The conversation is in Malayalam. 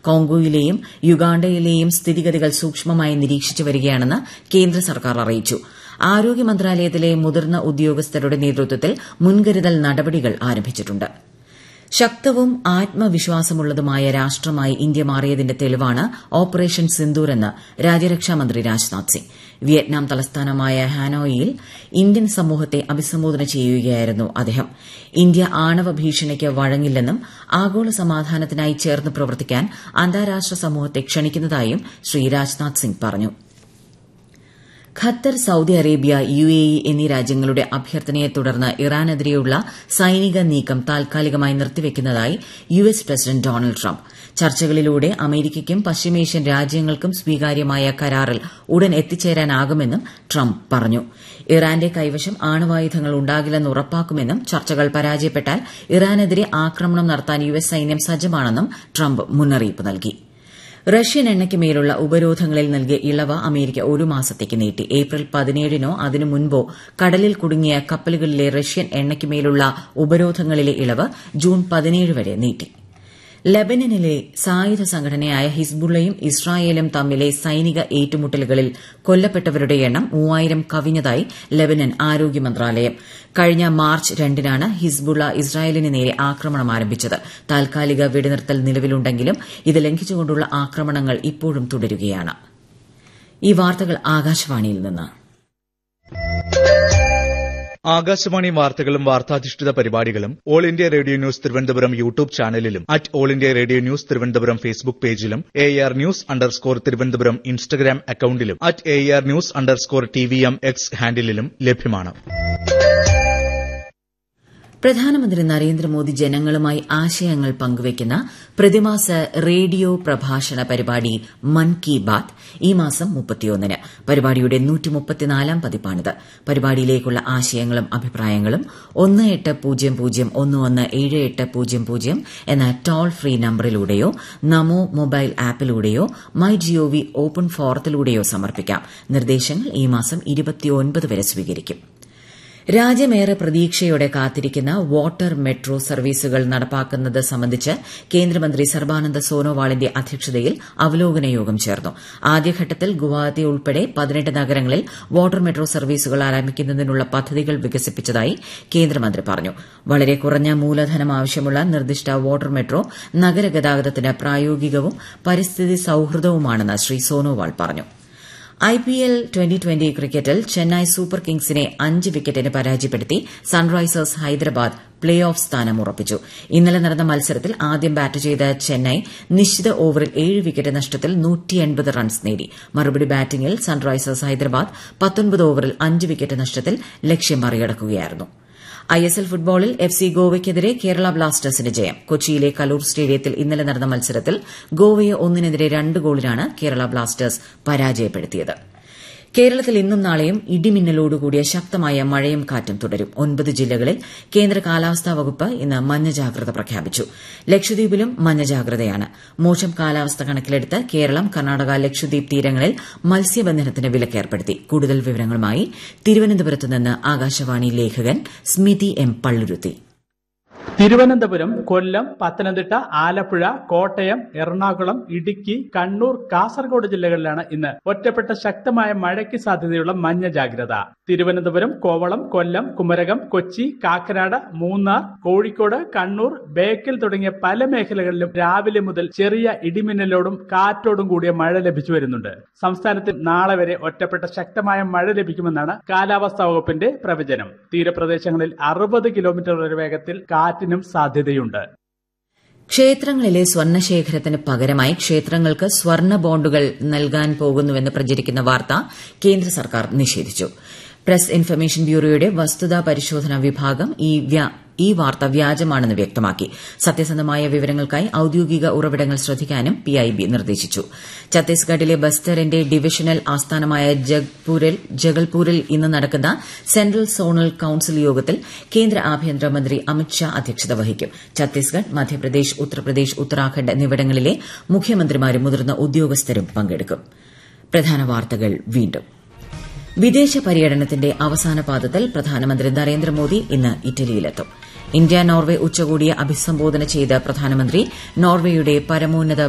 കോങ്കോയിലെയും യുഗാണ്ടയിലെയും സ്ഥിതിഗതികൾ സൂക്ഷ്മമായി നിരീക്ഷിച്ചു വരികയാണെന്ന് കേന്ദ്ര സർക്കാർ അറിയിച്ചു ആരോഗ്യ മന്ത്രാലയത്തിലെ മുതിർന്ന ഉദ്യോഗസ്ഥരുടെ നേതൃത്വത്തിൽ മുൻകരുതൽ നടപടികൾ ആരംഭിച്ചിട്ടുണ്ട് ശക്തവും ആത്മവിശ്വാസമുള്ളതുമായ രാഷ്ട്രമായി ഇന്ത്യ മാറിയതിന്റെ തെളിവാണ് ഓപ്പറേഷൻ സിന്ദൂർ എന്ന് രാജ്യരക്ഷാമന്ത്രി രാജ്നാഥ് സിംഗ് വിയറ്റ്നാം തലസ്ഥാനമായ ഹാനോയിൽ ഇന്ത്യൻ സമൂഹത്തെ അഭിസംബോധന ചെയ്യുകയായിരുന്നു അദ്ദേഹം ഇന്ത്യ ആണവ ഭീഷണിക്ക് വഴങ്ങില്ലെന്നും ആഗോള സമാധാനത്തിനായി ചേർന്ന് പ്രവർത്തിക്കാൻ അന്താരാഷ്ട്ര സമൂഹത്തെ ക്ഷണിക്കുന്നതായും ശ്രീ രാജ്നാഥ് സിംഗ് പറഞ്ഞു Qatar Saudi Arabia U A E എന്നീ രാജ്യങ്ങളുടെ അഭ്യർത്ഥനയെ തുടർന്ന് ഇറാനെതിരെയുള്ള സൈനിക നീക്കം താൽക്കാലികമായി നിർത്തിവെക്കുന്നതായി U S president Donald Trump ചർച്ചകളിലൂടെ അമേരിക്കയ്ക്കും പശ്ചിമേഷ്യൻ രാജ്യങ്ങൾക്കും സ്വീകാര്യമായ കരാറിൽ ഉടൻ എത്തിച്ചേരാനാകുമെന്നും ട്രംപ് പറഞ്ഞു ഇറാന്റെ കൈവശം ആണവായുധങ്ങൾ ഉണ്ടാകില്ലെന്ന് ഉറപ്പാക്കുമെന്നും ചർച്ചകൾ പരാജയപ്പെട്ടാൽ ഇറാനെതിരെ ആക്രമണം നടത്താൻ യു എസ് സൈന്യം സജ്ജമാണെന്നും ട്രംപ് മുന്നറിയിപ്പ് നൽകി റഷ്യൻ എണ്ണയ്ക്ക് മേലുള്ള ഉപരോധങ്ങളിൽ നൽകിയ ഇളവ് അമേരിക്ക ഒരു മാസത്തേക്ക് നീട്ടി ഏപ്രിൽ പതിനേഴിനോ അതിനു മുൻപോ കടലിൽ കുടുങ്ങിയ കപ്പലുകളിലെ റഷ്യൻ എണ്ണയ്ക്ക് മേലുള്ള ഉപരോധങ്ങളിലെ ഇളവ് ജൂൺ പതിനേഴ് വരെ നീട്ടി ലബനനിലെ സായുധ സംഘടനയായ ഹിസ്ബുള്ളയും ഇസ്രായേലും തമ്മിലെ സൈനിക ഏറ്റുമുട്ടലുകളിൽ കൊല്ലപ്പെട്ടവരുടെ എണ്ണം മൂവായിരം കവിഞ്ഞതായി ലബനൻ ആരോഗ്യ മന്ത്രാലയം കഴിഞ്ഞ മാർച്ച് രണ്ടിനാണ് ഹിസ്ബുള്ള ഇസ്രായേലിന് നേരെ ആക്രമണം ആരംഭിച്ചത് താൽക്കാലിക വെടിനിർത്തൽ നിലവിലുണ്ടെങ്കിലും ഇത് ലംഘിച്ചുകൊണ്ടുള്ള ആക്രമണങ്ങൾ ഇപ്പോഴും തുടരുകയാണ് ഈ വാർത്തകൾ ആകാശവാണിയിൽ നിന്ന് ആകാശവാണി വാർത്തകളും വാർത്താധിഷ്ഠിത പരിപാടികളും All India Radio news Thiruvananthapuram YouTube ചാനലിലും at All India Radio news Thiruvananthapuram Facebook പേജിലും A R news underscore Thiruvananthapuram Instagram അക്കൌണ്ടിലും at A R news underscore T V M X ഹാൻഡിലും ലഭ്യമാണ് പ്രധാനമന്ത്രി നരേന്ദ്രമോദി ജനങ്ങളുമായി ആശയങ്ങൾ പങ്കുവയ്ക്കുന്ന പ്രതിമാസ റേഡിയോ പ്രഭാഷണ പരിപാടി മൻ കി ബാത് ഈ മാസം മുപ്പത്തിയൊന്നിന് പരിപാടിയുടെ നൂറ്റിമുപ്പത്തിനാലാം പതിപ്പാണിത് പരിപാടിയിലേക്കുള്ള ആശയങ്ങളും അഭിപ്രായങ്ങളും ഒന്ന് എട്ട് പൂജ്യം പൂജ്യം ഒന്ന് ഒന്ന് ഏഴ് എട്ട് പൂജ്യം പൂജ്യം എന്ന ടോൾ ഫ്രീ നമ്പറിലൂടെയോ നമോ മൊബൈൽ ആപ്പിലൂടെയോ മൈ ജിഒവി ഓപ്പൺ ഫോറത്തിലൂടെയോ സമർപ്പിക്കാം നിർദ്ദേശങ്ങൾ ഈ മാസം ഇരുപത്തിയൊൻപത് വരെ സ്വീകരിക്കും രാജ്യമേറെ പ്രതീക്ഷയോടെ കാത്തിരിക്കുന്ന വാട്ടർ മെട്രോ സർവീസുകൾ നടപ്പാക്കുന്നത് സംബന്ധിച്ച് കേന്ദ്രമന്ത്രി സർബാനന്ദ സോനോവാളിന്റെ അധ്യക്ഷതയിൽ അവലോകന യോഗം ചേർന്നു ആദ്യഘട്ടത്തിൽ ഗുവാഹത്തി ഉൾപ്പെടെ പതിനെട്ട് നഗരങ്ങളിൽ വാട്ടർ മെട്രോ സർവീസുകൾ ആരംഭിക്കുന്നതിനുള്ള പദ്ധതികൾ വികസിപ്പിച്ചതായി കേന്ദ്രമന്ത്രി പറഞ്ഞു വളരെ കുറഞ്ഞ മൂലധനം ആവശ്യമുള്ള നിർദ്ദിഷ്ട വാട്ടർ മെട്രോ നഗരഗതാഗതത്തിന് പ്രായോഗികവും പരിസ്ഥിതി സൌഹൃദവുമാണെന്ന് ശ്രീ സോനോവാൾ പറഞ്ഞു ഐപിഎൽ ട്വന്റി ട്വന്റി ക്രിക്കറ്റിൽ ചെന്നൈ സൂപ്പർ കിങ്സിനെ അഞ്ച് വിക്കറ്റിന് പരാജയപ്പെടുത്തി സൺറൈസേഴ്സ് ഹൈദരാബാദ് പ്ലേ ഓഫ് സ്ഥാനം ഉറപ്പിച്ചു ഇന്നലെ നടന്ന മത്സരത്തിൽ ആദ്യം ബാറ്റ് ചെയ്ത ചെന്നൈ നിശ്ചിത ഓവറിൽ ഏഴ് വിക്കറ്റ് നഷ്ടത്തിൽ റൺസ് നേടി മറുപടി ബാറ്റിംഗിൽ സൺറൈസേഴ്സ് ഹൈദരാബാദ് പത്തൊൻപത് ഓവറിൽ അഞ്ച് വിക്കറ്റ് നഷ്ടത്തിൽ ലക്ഷ്യം മറികടക്കുകയായിരുന്നു ഐഎസ്എൽ ഫുട്ബോളിൽ എഫ് സി ഗോവയ്ക്കെതിരെ കേരള ബ്ലാസ്റ്റേഴ്സിന് ജയം കൊച്ചിയിലെ കലൂർ സ്റ്റേഡിയത്തിൽ ഇന്നലെ നടന്ന മത്സരത്തിൽ ഗോവയെ ഒന്നിനെതിരെ രണ്ട് ഗോളിനാണ് കേരള ബ്ലാസ്റ്റേഴ്സ് പരാജയപ്പെടുത്തിയത് കേരളത്തിൽ ഇന്നും നാളെയും ഇടിമിന്നലോടുകൂടിയ ശക്തമായ മഴയും കാറ്റും തുടരും ഒൻപത് ജില്ലകളിൽ കേന്ദ്ര കാലാവസ്ഥാ വകുപ്പ് ഇന്ന് മഞ്ഞ ജാഗ്രത പ്രഖ്യാപിച്ചു ലക്ഷദ്വീപിലും മഞ്ഞ ജാഗ്രതയാണ് മോശം കാലാവസ്ഥ കണക്കിലെടുത്ത് കേരളം കർണാടക ലക്ഷദ്വീപ് തീരങ്ങളിൽ മത്സ്യബന്ധനത്തിന് വിലക്കേർപ്പെടുത്തി കൂടുതൽ വിവരങ്ങളുമായി തിരുവനന്തപുരത്ത് നിന്ന് ആകാശവാണി ലേഖകൻ സ്മിതി എം പള്ളുരുത്തി തിരുവനന്തപുരം കൊല്ലം പത്തനംതിട്ട ആലപ്പുഴ കോട്ടയം എറണാകുളം ഇടുക്കി കണ്ണൂർ കാസർഗോഡ് ജില്ലകളിലാണ് ഇന്ന് ഒറ്റപ്പെട്ട ശക്തമായ മഴയ്ക്ക് സാധ്യതയുള്ള മഞ്ഞ ജാഗ്രത തിരുവനന്തപുരം കോവളം കൊല്ലം കുമരകം കൊച്ചി കാക്കനാട് മൂന്നാർ കോഴിക്കോട് കണ്ണൂർ ബേക്കൽ തുടങ്ങിയ പല മേഖലകളിലും രാവിലെ മുതൽ ചെറിയ ഇടിമിന്നലോടും കാറ്റോടും കൂടിയ മഴ ലഭിച്ചു വരുന്നുണ്ട് സംസ്ഥാനത്തിൽ നാളെ വരെ ഒറ്റപ്പെട്ട ശക്തമായ മഴ ലഭിക്കുമെന്നാണ് കാലാവസ്ഥാ വകുപ്പിന്റെ പ്രവചനം തീരപ്രദേശങ്ങളിൽ അറുപത് കിലോമീറ്റർ വരെ വേഗത്തിൽ കാറ്റിനും സാധ്യതയുണ്ട് ക്ഷേത്രങ്ങളിലെ സ്വർണ്ണശേഖരത്തിന് പകരമായി ക്ഷേത്രങ്ങൾക്ക് സ്വർണ്ണ ബോണ്ടുകൾ നൽകാൻ പോകുന്നുവെന്ന് പ്രചരിക്കുന്ന വാർത്ത കേന്ദ്ര സർക്കാർ നിഷേധിച്ചു പ്രസ് ഇൻഫർമേഷൻ ബ്യൂറോയുടെ വസ്തുതാ പരിശോധന വിഭാഗം ഈ വാർത്ത വ്യാജമാണെന്ന് വ്യക്തമാക്കി സത്യസന്ധമായ വിവരങ്ങൾക്കായി ഔദ്യോഗിക ഉറവിടങ്ങൾ ശ്രദ്ധിക്കാനും പിഐബി നിർദ്ദേശിച്ചു ഛത്തീസ്ഗഡിലെ ബസ്തറിന്റെ ഡിവിഷണൽ ആസ്ഥാനമായ ജഗൽപൂരിൽ ഇന്ന് നടക്കുന്ന സെൻട്രൽ സോണൽ കൌൺസിൽ യോഗത്തിൽ കേന്ദ്ര ആഭ്യന്തരമന്ത്രി അമിത്ഷാ അധ്യക്ഷത വഹിക്കും ഛത്തീസ്ഗഡ് മധ്യപ്രദേശ് ഉത്തർപ്രദേശ് ഉത്തരാഖണ്ഡ് എന്നിവിടങ്ങളിലെ മുഖ്യമന്ത്രിമാരും മുതിർന്ന ഉദ്യോഗസ്ഥരും പങ്കെടുക്കും പ്രധാന വാർത്തകൾ വീണ്ടും വിദേശ പര്യടനത്തിന്റെ അവസാന പാദത്തിൽ പ്രധാനമന്ത്രി നരേന്ദ്രമോദി ഇന്ന് ഇറ്റലിയിലെത്തും ഇന്ത്യ നോർവെ ഉച്ചകോടിയെ അഭിസംബോധന ചെയ്ത പ്രധാനമന്ത്രി നോർവേയുടെ പരമോന്നത